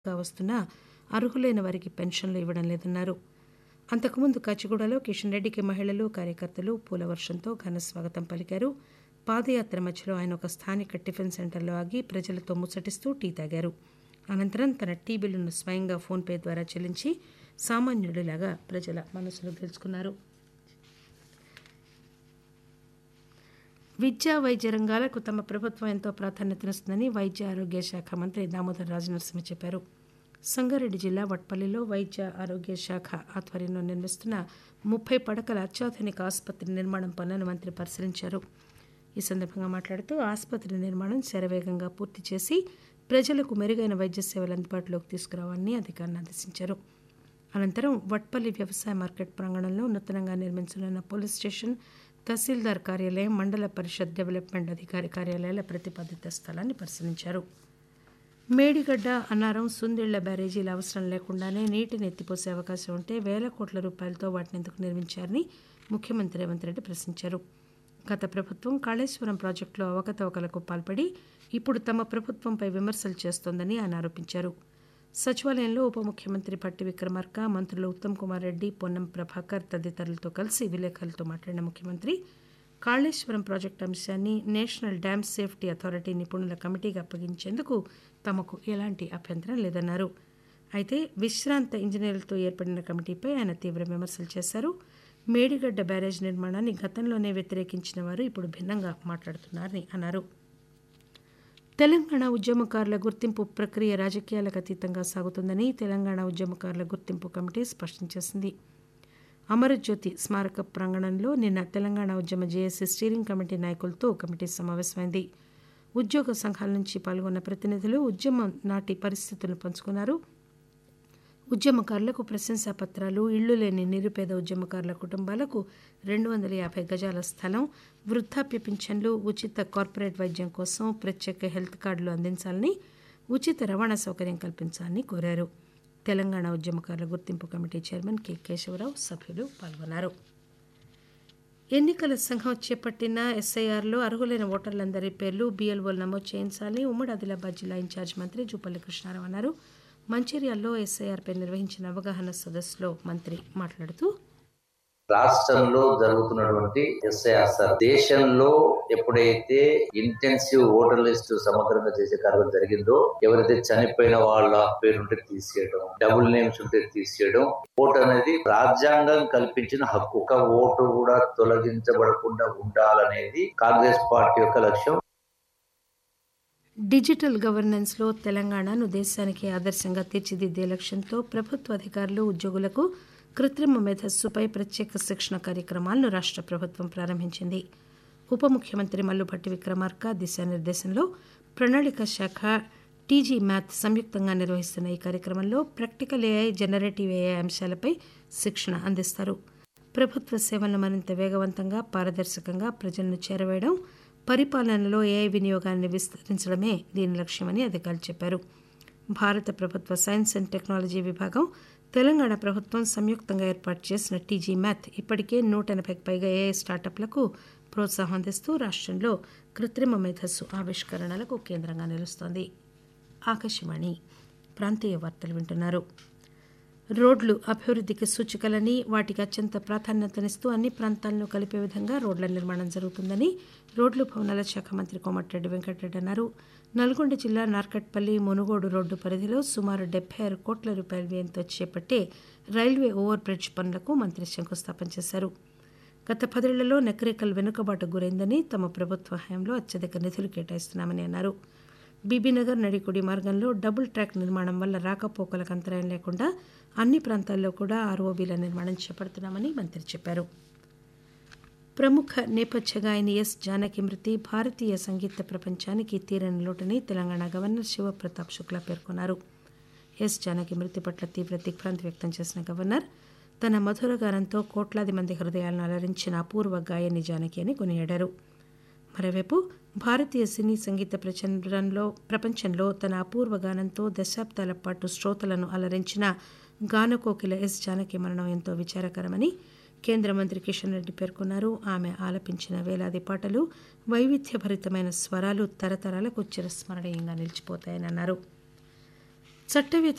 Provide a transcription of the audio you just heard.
గా వస్తున్నా అర్హులైన వారికి పెన్షన్లు ఇవ్వడం లేదన్నారు అంతకుముందు కచ్చిగూడలో కిషన్ రెడ్డికి మహిళలు కార్యకర్తలు పూల వర్షంతో ఘన స్వాగతం పలికారు పాదయాత్ర మధ్యలో ఆయన ఒక స్థానిక టిఫిన్ సెంటర్లో ఆగి ప్రజలతో ముచ్చటిస్తూ టీ తాగారు అనంతరం తన టీ బిల్లును స్వయంగా ఫోన్పే ద్వారా చెల్లించి సామాన్యుడిలాగా ప్రజల మనసులు గెలుచుకున్నారు విద్యా వైద్య రంగాలకు తమ ప్రభుత్వం ఎంతో ప్రాధాన్యతనిస్తుందని వైద్య ఆరోగ్య శాఖ మంత్రి దామోదర్ రాజనరసింహ చెప్పారు సంగారెడ్డి జిల్లా వట్పల్లిలో వైద్య ఆరోగ్య శాఖ ఆధ్వర్యంలో నిర్మిస్తున్న ముప్పై పడకల అత్యాధునిక ఆసుపత్రి నిర్మాణం పనులను మంత్రి పరిశీలించారు ఈ సందర్భంగా మాట్లాడుతూ ఆసుపత్రి నిర్మాణం శరవేగంగా పూర్తి చేసి ప్రజలకు మెరుగైన వైద్య సేవలు అందుబాటులోకి తీసుకురావాలని అధికారులను ఆదేశించారు అనంతరం వట్పల్లి వ్యవసాయ మార్కెట్ ప్రాంగణంలో నూతనంగా నిర్మించనున్న పోలీస్ స్టేషన్ తహసీల్దార్ కార్యాలయం మండల పరిషత్ డెవలప్మెంట్ అధికారి కార్యాలయాల ప్రతిపాదిత స్థలాన్ని పరిశీలించారు మేడిగడ్డ అన్నారం సుందిళ్ల బ్యారేజీల అవసరం లేకుండానే నీటిని ఎత్తిపోసే అవకాశం ఉంటే వేల కోట్ల రూపాయలతో వాటిని ఎందుకు నిర్మించారని ముఖ్యమంత్రి రేవంత్ రెడ్డి ప్రశ్నించారు గత ప్రభుత్వం కాళేశ్వరం ప్రాజెక్టులో అవకతవకలకు పాల్పడి ఇప్పుడు తమ ప్రభుత్వంపై విమర్శలు చేస్తోందని ఆయన ఆరోపించారు సచివాలయంలో ఉప ముఖ్యమంత్రి పట్టి విక్రమార్క మంత్రులు ఉత్తమ్ కుమార్ రెడ్డి పొన్నం ప్రభాకర్ తదితరులతో కలిసి విలేకరులతో మాట్లాడిన ముఖ్యమంత్రి కాళేశ్వరం ప్రాజెక్టు అంశాన్ని నేషనల్ డ్యామ్ సేఫ్టీ అథారిటీ నిపుణుల కమిటీకి అప్పగించేందుకు తమకు ఎలాంటి అభ్యంతరం లేదన్నారు అయితే విశ్రాంత ఇంజనీర్లతో ఏర్పడిన కమిటీపై ఆయన తీవ్ర విమర్శలు చేశారు మేడిగడ్డ బ్యారేజ్ నిర్మాణాన్ని గతంలోనే వ్యతిరేకించిన వారు ఇప్పుడు భిన్నంగా మాట్లాడుతున్నారని అన్నారు తెలంగాణ ఉద్యమకారుల గుర్తింపు ప్రక్రియ రాజకీయాలకు అతీతంగా సాగుతుందని తెలంగాణ ఉద్యమకారుల గుర్తింపు కమిటీ స్పష్టం చేసింది అమరజ్యోతి స్మారక ప్రాంగణంలో నిన్న తెలంగాణ ఉద్యమ జేఏసీ స్టీరింగ్ కమిటీ నాయకులతో కమిటీ సమావేశమైంది ఉద్యోగ సంఘాల నుంచి పాల్గొన్న ప్రతినిధులు ఉద్యమం నాటి పరిస్థితులను పంచుకున్నారు ఉద్యమకారులకు ప్రశంసా పత్రాలు ఇళ్లు లేని నిరుపేద ఉద్యమకారుల కుటుంబాలకు రెండు వందల యాభై గజాల స్థలం వృద్ధాప్య పింఛన్లు ఉచిత కార్పొరేట్ వైద్యం కోసం ప్రత్యేక హెల్త్ కార్డులు అందించాలని ఉచిత రవాణా సౌకర్యం కల్పించాలని కోరారు తెలంగాణ ఉద్యమకారుల గుర్తింపు కమిటీ చైర్మన్ కె కేశవరావు సభ్యులు పాల్గొన్నారు ఎన్నికల సంఘం చేపట్టిన ఎస్ఐఆర్లో అర్హులైన ఓటర్లందరి పేర్లు బీఎల్ఓలు నమోదు చేయించాలని ఉమ్మడి ఆదిలాబాద్ జిల్లా ఇన్ఛార్జ్ మంత్రి జూపల్లి కృష్ణారావు అన్నారు మంచిర్యాలలో ఎస్ఐఆర్పై నిర్వహించిన అవగాహన సదస్సులో మంత్రి మాట్లాడుతూ రాష్ట్రంలో జరుగుతున్నటువంటి ఎస్ఐఆర్ దేశంలో ఎప్పుడైతే ఇంటెన్సివ్ ఓటర్ లిస్ట్ సమగ్రంగా చేసే కార్యక్రమం జరిగిందో ఎవరైతే చనిపోయిన వాళ్ళ పేరుంటే తీసేయడం డబుల్ నేమ్స్ ఉంటే తీసేయడం ఓటు అనేది రాజ్యాంగం కల్పించిన హక్కు ఒక ఓటు కూడా తొలగించబడకుండా ఉండాలనేది కాంగ్రెస్ పార్టీ యొక్క లక్ష్యం డిజిటల్ గవర్నెన్స్లో తెలంగాణను దేశానికి ఆదర్శంగా తీర్చిదిద్దే లక్ష్యంతో ప్రభుత్వ అధికారులు ఉద్యోగులకు కృత్రిమ మేధస్సుపై ప్రత్యేక శిక్షణ కార్యక్రమాలను రాష్ట్ర ప్రభుత్వం ప్రారంభించింది ఉప ముఖ్యమంత్రి మల్లుభట్టి విక్రమార్క దిశానిర్దేశంలో ప్రణాళిక శాఖ టీజీ మ్యాథ్ సంయుక్తంగా నిర్వహిస్తున్న ఈ కార్యక్రమంలో ప్రాక్టికల్ ఏఐ జనరేటివ్ ఏఐ అంశాలపై శిక్షణ అందిస్తారు ప్రభుత్వ సేవలను మరింత వేగవంతంగా పారదర్శకంగా ప్రజలను చేరవేయడం పరిపాలనలో ఏఐ వినియోగాన్ని విస్తరించడమే దీని లక్ష్యమని అధికారులు చెప్పారు భారత ప్రభుత్వ సైన్స్ అండ్ టెక్నాలజీ విభాగం తెలంగాణ ప్రభుత్వం సంయుక్తంగా ఏర్పాటు చేసిన టీజీ మ్యాథ్ ఇప్పటికే నూట ఎనభైకి పైగా ఏఐ స్టార్టప్లకు ప్రోత్సాహం అందిస్తూ రాష్ట్రంలో కృత్రిమ మేధస్సు ఆవిష్కరణలకు కేంద్రంగా నిలుస్తోంది ఆకాశవాణి ప్రాంతీయ వార్తలు వింటున్నారు రోడ్లు అభివృద్ధికి సూచికలని వాటికి అత్యంత ప్రాధాన్యతనిస్తూ అన్ని ప్రాంతాలను కలిపే విధంగా రోడ్ల నిర్మాణం జరుగుతుందని రోడ్లు భవనాల శాఖ మంత్రి కోమటిరెడ్డి వెంకటరెడ్డి అన్నారు నల్గొండ జిల్లా నార్కట్పల్లి మునుగోడు రోడ్డు పరిధిలో సుమారు డెబ్బై ఆరు కోట్ల రూపాయల వ్యయంతో చేపట్టే రైల్వే ఓవర్ బ్రిడ్జ్ పనులకు మంత్రి శంకుస్థాపన చేశారు గత పదేళ్లలో నకరేకల్ వెనుకబాటు గురైందని తమ ప్రభుత్వ హయాంలో అత్యధిక నిధులు కేటాయిస్తున్నామని అన్నారు బీబీనగర్ నడికుడి మార్గంలో డబుల్ ట్రాక్ నిర్మాణం వల్ల రాకపోకలకు అంతరాయం లేకుండా అన్ని ప్రాంతాల్లో కూడా ఆర్ఓబీల నిర్మాణం చేపడుతున్నామని మంత్రి చెప్పారు ప్రముఖ నేపథ్య గాయని ఎస్ జానకి మృతి భారతీయ సంగీత ప్రపంచానికి తీరని లోటని తెలంగాణ గవర్నర్ శివప్రతాప్ శుక్లా పేర్కొన్నారు ఎస్ జానకి మృతి పట్ల తీవ్ర దిగ్భ్రాంతి వ్యక్తం చేసిన గవర్నర్ తన మధుర గానంతో కోట్లాది మంది హృదయాలను అలరించిన అపూర్వ గాయని జానకి అని కొనియాడారు మరోవైపు భారతీయ సినీ సంగీత ప్రచారంలో ప్రపంచంలో తన అపూర్వ గానంతో దశాబ్దాల పాటు శ్రోతలను అలరించిన గానకోకిల ఎస్ జానకి మరణం ఎంతో విచారకరమని కేంద్ర మంత్రి కిషన్ రెడ్డి పేర్కొన్నారు ఆమె ఆలపించిన వేలాది పాటలు వైవిధ్యభరితమైన స్వరాలు తరతరాలకు చిరస్మరణీయంగా నిలిచిపోతాయని అన్నారు చట్ట